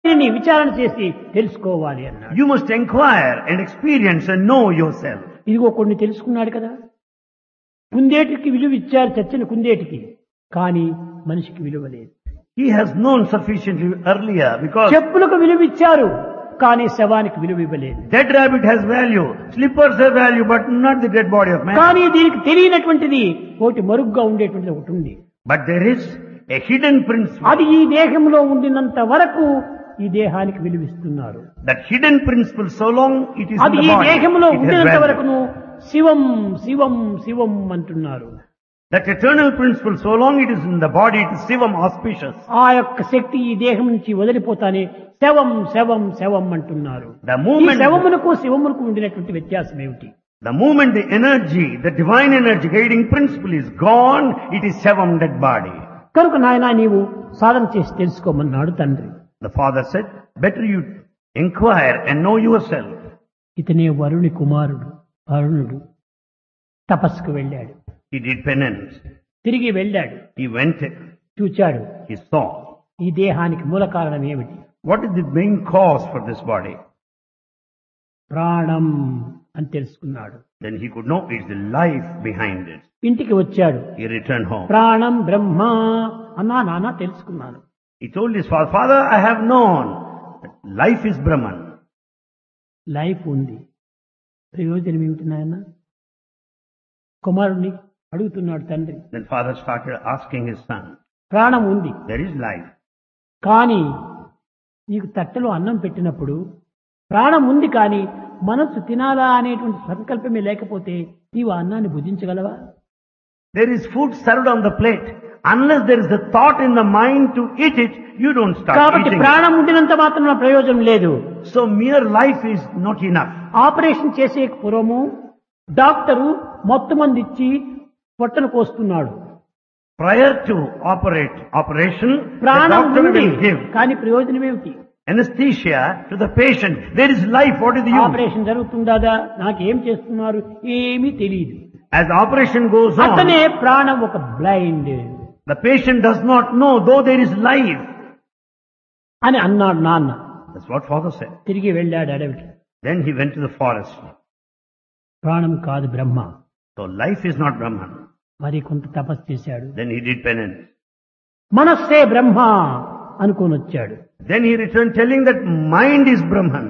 దీనిని విచారణ చేసి తెలుసుకోవాలి అన్నాడు You must inquire and experience and know yourself. ఇదిగో కొన్ని తెలుసుకున్నాడు కదా కుందేటికి విలువ ఇచ్చారు చచ్చిన కుందేటికి కానీ మనిషికి విలువ లేదు He has known sufficiently earlier because చెప్పులకు విలువ ఇచ్చారు కానీ శవానికి విలువ ఇవ్వలేదు dead rabbit has value, slippers have value, but not the dead body of man. కానీ దీనికి తెలియనటువంటిది ఒకటి మరుగ్గా ఉండేటువంటిది ఒకటి ఉంది But there is a hidden principle. అది ఈ దేహంలో ఉండినంత వరకు ఈ దేహానికి విలువిస్తున్నారు That hidden principle, so long it is in అది the ఈ body, దేహంలో it has ఉండినంత value. వరకును శివం శివం శివం అంటున్నారు That eternal principle, so long it is in the body, it is Sivam auspicious. ఆ యొక్క శక్తి ఈ దేహం నుంచి వదిలిపోతానే శవం శవం శవం అంటున్నారు The ఈ moment, శవమునకు శివమునకు ఉండినటువంటి వ్యత్యాసం ఏమిటి the moment the energy, the divine energy guiding principle is gone, it is Sevam dead body. కనుక నాయన నీవు సాధన చేసి తెలుసుకోమన్నాడు తండ్రి The father said, better you inquire and know yourself. ఇతనే వరుణి కుమారుడు వరుణుడు తపస్సుకు వెళ్ళాడు He did penance. తిరిగి వెళ్ళాడు He went, చూచాడు he saw. ఈ దేహానికి మూల కారణం ఏమిటి What is the main cause for this body? ప్రాణం అని తెలుసుకున్నాడు Then he could know it's the life behind it. ఇంటికి వచ్చాడు He returned home. ప్రాణం బ్రహ్మ అన్నా నాన్న తెలుసుకున్నాను He told his father, Father, I have known that life is Brahman. Life ఉంది ప్రయోజనం ఏమిటి నాయన కుమారుణ్ణి అడుగుతున్నాడు తండ్రి Then father started asking his son, ప్రాణం ఉంది There is life. కానీ నీకు తట్టలో అన్నం పెట్టినప్పుడు ప్రాణం ఉంది కానీ మనస్సు తినాలా అనేటువంటి సంకల్పమే లేకపోతే నీవు ఆ అన్నాన్ని భుజించగలవా There is food served on the plate. Unless there is a thought in the mind to eat it, you don't start కాబట్టి eating it. ప్రాణం ఉండినంత మాత్రం ప్రయోజనం లేదు So mere life is not enough. Operation చేసే పూర్వము డాక్టరు మొత్తం మంది ఇచ్చి పొట్టను కోస్తున్నాడు Prior to operate operation, the ప్రాణం doctor ఉంది will give కానీ ప్రయోజనం ఏమిటి anesthesia to the patient. There is life. What is the use? Operation జరుగుతుందా నాకేం చేస్తున్నారు ఏమీ తెలియదు As operation goes on, అతనే ప్రాణం ఒక blind the patient does not know, though there is life. అని అన్నాడు నాన్న That's what father said. తిరిగి వెళ్ళాడు అడవికి Then he went to the forest. ప్రాణం కాదు బ్రహ్మ So life is not Brahman. మరి కొంత తపస్సు చేశాడు Then he did penance. మనస్సే బ్రహ్మ అనుకొని వచ్చాడు Then he returned telling that mind is Brahman.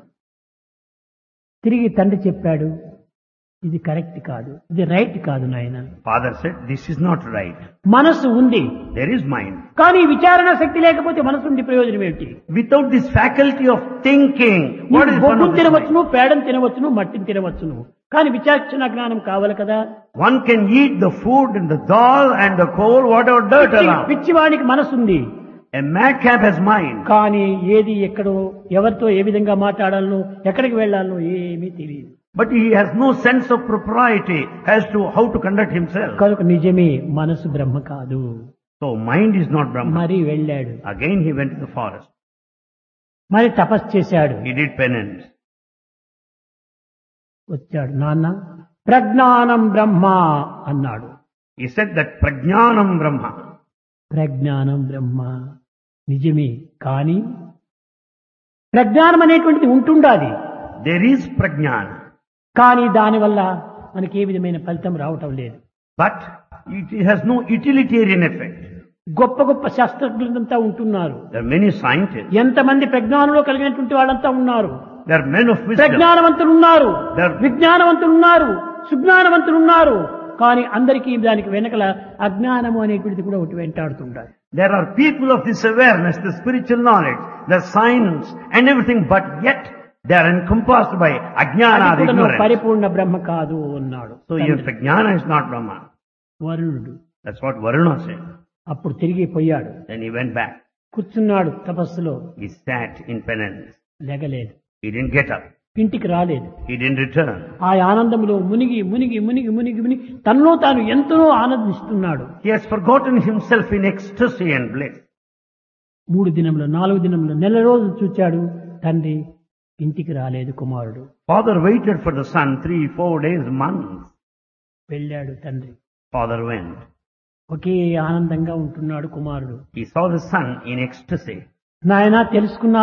తిరిగి తండ్రి చెప్పాడు ఇది కరెక్ట్ కాదు ఇది రైట్ కాదు నాయన Father said, this is not right. మనస్సు ఉంది There is mind. కానీ విచారణ శక్తి లేకపోతే మనసు ఉండి ప్రయోజనం ఏమిటి Without this faculty of thinking, what is నీవు the fun బొగ్గును of this mind? తినవచ్చును పేడను తినవచ్చును మట్టిని తినవచ్చును కానీ విచాక్షణ జ్ఞానం కావాలి కదా One can eat the food and the dal and the coal, whatever dirt పిచ్చి- around. పిచ్చివానికి మనసు ఉంది A madcap has mind. కానీ ఏది ఎక్కడో ఎవరితో ఏ విధంగా మాట్లాడాలనో ఎక్కడికి వెళ్ళాలనో ఏమీ తెలియదు But he has no sense of propriety as to how to conduct himself. కనుక నిజమే మనసు బ్రహ్మ కాదు So mind is not Brahman. మరి వెళ్ళాడు Again he went to the forest. మరి తపస్సు చేశాడు He did penance. వచ్చాడు నాన్న ప్రజ్ఞానం బ్రహ్మ అన్నాడు He said that prajnanam Brahma. ప్రజ్ఞానం బ్రహ్మ నిజమే కానీ ప్రజ్ఞానం అనేటువంటిది ఉంటుండాలి There is prajnana. కానీ దానివల్ల మనకి ఏ విధమైన ఫలితం రావటం లేదు But it has no utilitarian effect. గొప్ప గొప్ప శాస్త్రజ్ఞులంతా ఉంటున్నారు There are many scientists. ఎంతమంది ప్రజ్ఞానంలో కలిగినటువంటి వాళ్ళంతా ఉన్నారు There are men of wisdom. ప్రజ్ఞానవంతులు ఉన్నారు There- విజ్ఞానవంతులు ఉన్నారు సుజ్ఞానవంతులు ఉన్నారు కానీ అందరికీ దానికి వెనకల అజ్ఞానము అనేటువంటిది కూడా ఒకటి వెంటాడుతుంటారు There are people of this awareness, the spiritual knowledge, the science and everything, but yet they are encompassed by ajnana, అది the కూడా నువ్వు ignorance. పరిపూర్ణ బ్రహ్మ కాదు అన్నాడు So your prajnana is not Brahma. వరుణుడు That's what Varuna said. అప్పుడు తిరిగి పోయాడు Then he went back. కూర్చున్నాడు తపస్సులో He sat in penance. లెగలేదు He didn't get up. ఇంటికి రాలేదు He didn't return. ఆ ఆనందంలో మునిగి మునిగి మునిగి మునిగి మునిగి తనలో తాను ఎంతో ఆనందిస్తున్నాడు He has forgotten himself in ecstasy and bliss. మూడు దినంలో నాలుగు దినంలో నెల రోజులు చూచాడు తండ్రి ఇంటికి రాలేదు కుమారుడు Father waited for the son three, four days, months. వెళ్ళాడు తండ్రి Father went. ఒకే ఆనందంగా ఉంటున్నాడు కుమారుడు He saw the son in ecstasy. నాయనా తెలుసుకున్నా